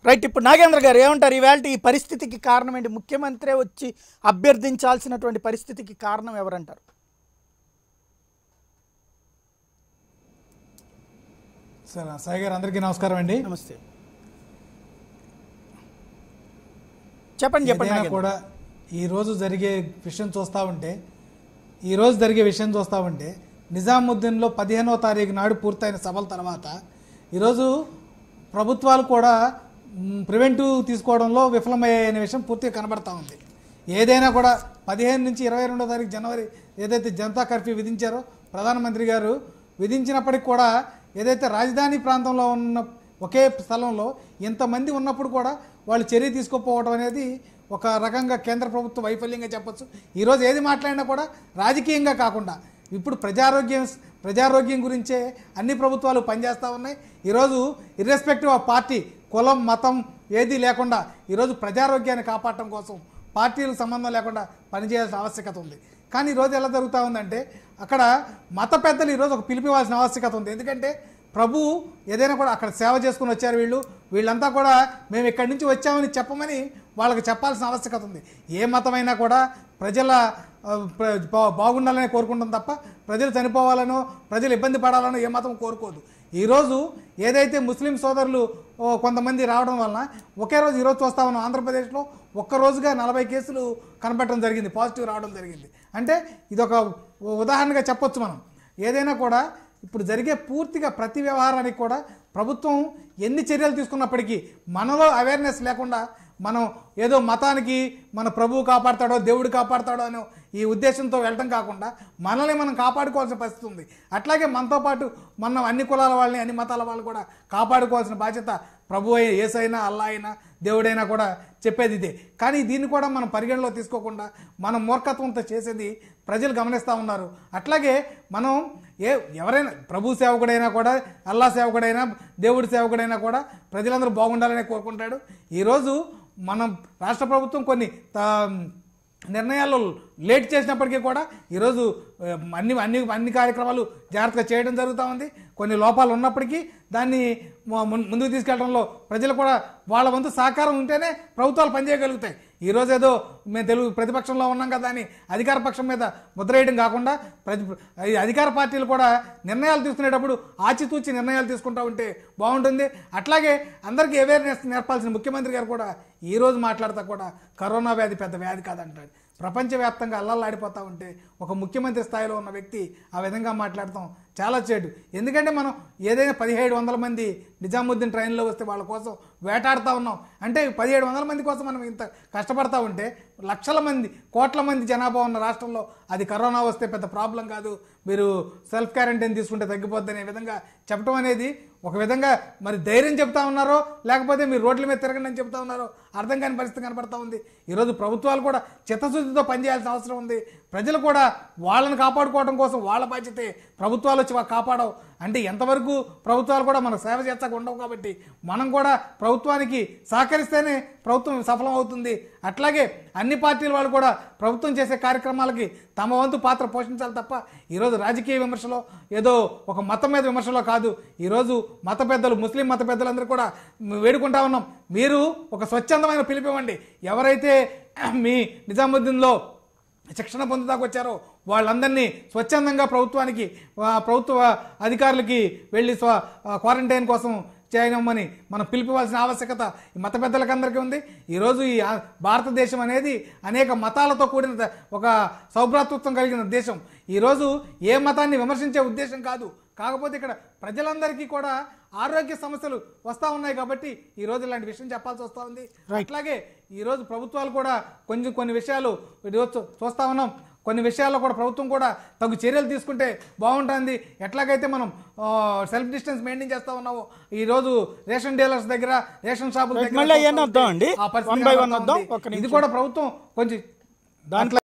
Right ఇప్పుడు నాగేంద్ర గారు ఏమంటారు ఈవేళ ఈ పరిస్థితికి కారణం ఏంటి ముఖ్యమంత్రి వచ్చి అభ్యర్థించాల్సినటువంటి పరిస్థితికి కారణం ఎవరంటారు సార్ సాయి గారు అందరికీ నమస్కారం అండి నమస్తే చెప్పండి చెప్పండి ఏదైనా నాగేంద్ర. కూడా ఈ రోజు జరిగే విషయం చూస్తూ ఉంటే ఈ రోజు జరిగే విషయం చూస్తూ ఉంటే నిజాముద్దీన్లో పదిహేనో తారీఖు నాడు పూర్తయిన సభల తర్వాత ఈరోజు ప్రభుత్వాలు కూడా ప్రివెంటివ్ తీసుకోవడంలో విఫలమయ్యాయనే విషయం పూర్తిగా కనబడతా ఉంది ఏదైనా కూడా పదిహేను నుంచి ఇరవై రెండో తారీఖు జనవరి ఏదైతే జనతా కర్ఫ్యూ విధించారో ప్రధానమంత్రి గారు విధించినప్పటికి కూడా ఏదైతే రాజధాని ప్రాంతంలో ఉన్న ఒకే స్థలంలో ఇంతమంది ఉన్నప్పుడు కూడా వాళ్ళు చర్య తీసుకోకపోవడం అనేది ఒక రకంగా కేంద్ర ప్రభుత్వ వైఫల్యంగా చెప్పొచ్చు ఈరోజు ఏది మాట్లాడినా కూడా రాజకీయంగా కాకుండా ఇప్పుడు ప్రజారోగ్యం ప్రజారోగ్యం గురించే అన్ని ప్రభుత్వాలు పనిచేస్తూ ఉన్నాయి ఈరోజు ఇర్రెస్పెక్టివ్ ఆఫ్ పార్టీ కులం మతం ఏది లేకుండా ఈరోజు ప్రజారోగ్యాన్ని కాపాడటం కోసం పార్టీలకు సంబంధం లేకుండా పనిచేయాల్సిన ఆవశ్యకత ఉంది కానీ ఈరోజు ఎలా జరుగుతూ ఉందంటే అక్కడ మత పెద్దలు ఈరోజు ఒక పిలిపివ్వాల్సిన ఆవశ్యకత ఉంది ఎందుకంటే ప్రభు ఏదైనా కూడా అక్కడ సేవ చేసుకుని వచ్చారు వీళ్ళు వీళ్ళంతా కూడా మేము ఇక్కడి నుంచి వచ్చామని చెప్పమని వాళ్ళకి చెప్పాల్సిన ఆవశ్యకత ఉంది ఏ మతమైనా కూడా ప్రజల ఆ, ప్ర- బా- బాగుండాలని కోరుకుంటాం తప్ప ప్రజలు చనిపోవాలనో ప్రజలు ఇబ్బంది పడాలనో ఏ మతం కోరుకోదు ఈరోజు ఏదైతే ముస్లిం సోదరులు ఓ, కొంతమంది రావడం వలన ఒకే రోజు ఈరోజు చూస్తా ఉన్నాం ఆంధ్రప్రదేశ్లో ఒక్క రోజుగా నలభై కేసులు కనపడటం జరిగింది పాజిటివ్ రావడం జరిగింది అంటే ఇదొక ఉదాహరణగా చెప్పొచ్చు మనం ఏదైనా కూడా ఇప్పుడు జరిగే పూర్తిగా ప్రతి వ్యవహారానికి కూడా ప్రభుత్వం ఎన్ని చర్యలు తీసుకున్నప్పటికీ మనలో అవేర్నెస్ లేకుండా మనం ఏదో మతానికి మన ప్రభువు కాపాడతాడో దేవుడు కాపాడతాడో అనే ఈ ఉద్దేశంతో వెళ్ళటం కాకుండా మనల్ని మనం కాపాడుకోవాల్సిన పరిస్థితి ఉంది అట్లాగే మనతో పాటు మనం అన్ని కులాల వాళ్ళని అన్ని మతాల వాళ్ళు కూడా కాపాడుకోవాల్సిన బాధ్యత ప్రభు అయిన ఏసైనా అల్లా అయినా దేవుడైనా కూడా చెప్పేది ఇదే కానీ దీన్ని కూడా మనం పరిగణలో తీసుకోకుండా మనం మూర్ఖత్వంతో చేసేది ప్రజలు గమనిస్తూ ఉన్నారు అట్లాగే మనం ఏ ఎవరైనా ప్రభు సేవకుడైనా కూడా అల్లా సేవకుడైనా దేవుడి సేవకుడైనా కూడా ప్రజలందరూ బాగుండాలనే కోరుకుంటాడు ఈరోజు మనం రాష్ట్ర ప్రభుత్వం కొన్ని తా- నిర్ణయాలు లేట్ చేసినప్పటికీ కూడా ఈరోజు ఆ, అన్ని అన్ని అన్ని కార్యక్రమాలు జాగ్రత్తగా చేయడం జరుగుతూ ఉంది కొన్ని లోపాలు ఉన్నప్పటికీ దాన్ని ము- ముం- ముందుకు తీసుకెళ్లడంలో ప్రజలు కూడా వాళ్ళ వంతు సహకారం ఉంటేనే ప్రభుత్వాలు పనిచేయగలుగుతాయి ఈరోజు ఏదో మేము తెలుగు ప్రతిపక్షంలో ఉన్నాం కదా అని అధికార పక్షం మీద ముద్ర వేయడం కాకుండా ప్రతి ఈ అధికార పార్టీలు కూడా నిర్ణయాలు తీసుకునేటప్పుడు ఆచితూచి నిర్ణయాలు తీసుకుంటా ఉంటే బాగుంటుంది అట్లాగే అందరికీ అవేర్నెస్ నేర్పాల్సిన ముఖ్యమంత్రి గారు కూడా ఈ రోజు మాట్లాడతా కూడా కరోనా వ్యాధి పెద్ద వ్యాధి కాదంటాడు ప్రపంచవ్యాప్తంగా అల్లల్లాడిపోతా ఉంటే ఒక ముఖ్యమంత్రి స్థాయిలో ఉన్న వ్యక్తి ఆ విధంగా మాట్లాడతాం చాలా చేటు ఎందుకంటే మనం ఏదైనా పదిహేడు వందల మంది నిజాముద్దీన్ ట్రైన్లో వస్తే వాళ్ళ కోసం వేటాడుతూ ఉన్నాం అంటే పదిహేడు వందల మంది కోసం మనం ఇంత కష్టపడతా ఉంటే లక్షల మంది కోట్ల మంది జనాభా ఉన్న రాష్ట్రంలో అది కరోనా వస్తే పెద్ద ప్రాబ్లం కాదు మీరు సెల్ఫ్ క్వారంటైన్ తీసుకుంటే తగ్గిపోద్ది అనే విధంగా చెప్పడం అనేది ఒక విధంగా మరి ధైర్యం చెప్తా ఉన్నారో లేకపోతే మీరు రోడ్ల మీద తిరగండి అని చెప్తా ఉన్నారో అర్థం కాని పరిస్థితి కనపడతా ఉంది ఈరోజు ప్రభుత్వాలు కూడా చిత్తశుద్ధితో పనిచేయాల్సిన అవసరం ఉంది ప్రజలు కూడా వాళ్ళని కాపాడుకోవడం కోసం వాళ్ళ బాధ్యతే ప్రభుత్వాలు వచ్చి వా- కాపాడవు అంటే ఎంతవరకు ప్రభుత్వాలు కూడా మనకు సేవ చేస్తాక ఉండవు కాబట్టి మనం కూడా ప్రభుత్వానికి సహకరిస్తేనే ప్రభుత్వం సఫలం అవుతుంది అట్లాగే అన్ని పార్టీల వాళ్ళు కూడా ప్రభుత్వం చేసే కార్యక్రమాలకి తమ వంతు పాత్ర పోషించాలి తప్ప ఈరోజు రాజకీయ విమర్శలో ఏదో ఒక మతం మీద విమర్శలో కాదు ఈరోజు మత పెద్దలు ముస్లిం మత పెద్దలందరూ కూడా వేడుకుంటా ఉన్నాం మీరు ఒక స్వచ్ఛందమైన పిలిపివ్వండి ఎవరైతే మీ నిజాముద్దీన్లో శిక్షణ పొందుతాకు వచ్చారో వాళ్ళందరినీ స్వచ్ఛందంగా ప్రభుత్వానికి ఆ, ప్రభుత్వ అధికారులకి వెళ్ళి స్వ ఆ, క్వారంటైన్ కోసం చేయమని మనం పిలిపివ్వాల్సిన ఆవశ్యకత ఈ మత పెద్దలకందరికీ ఉంది ఈరోజు ఈ ఆ- భారతదేశం అనేది అనేక మతాలతో కూడిన ద- ఒక సౌభ్రాతృత్వం కలిగిన దేశం ఈరోజు ఏ మతాన్ని విమర్శించే ఉద్దేశం కాదు కాకపోతే ఇక్కడ ప్రజలందరికీ కూడా ఆరోగ్య సమస్యలు వస్తూ ఉన్నాయి కాబట్టి ఈ రోజు ఇలాంటి విషయం చెప్పాల్సి వస్తూ ఉంది అట్లాగే ఈరోజు ప్రభుత్వాలు కూడా కొంచెం కొన్ని విషయాలు ఈరోజు చూ- చూస్తా ఉన్నాం కొన్ని విషయాల్లో కూడా ప్రభుత్వం కూడా తగు చర్యలు తీసుకుంటే బాగుంటుంది ఎట్లాగైతే మనం సెల్ఫ్ డిస్టెన్స్ మెయింటైన్ చేస్తా ఉన్నామో ఈ రోజు రేషన్ డీలర్స్ దగ్గర రేషన్ షాపుల Right, దగ్గర మళ్ళీ చూస్తా అవన్నీ ఉంటే వద్దాం అండి. ఆ పరిస్థితి One by one కనబడతా వద్దాం. ఉంది. ఒక్క ఇది నిమిషం. కూడా ప్రభుత్వం కొంచెం దాంట్లో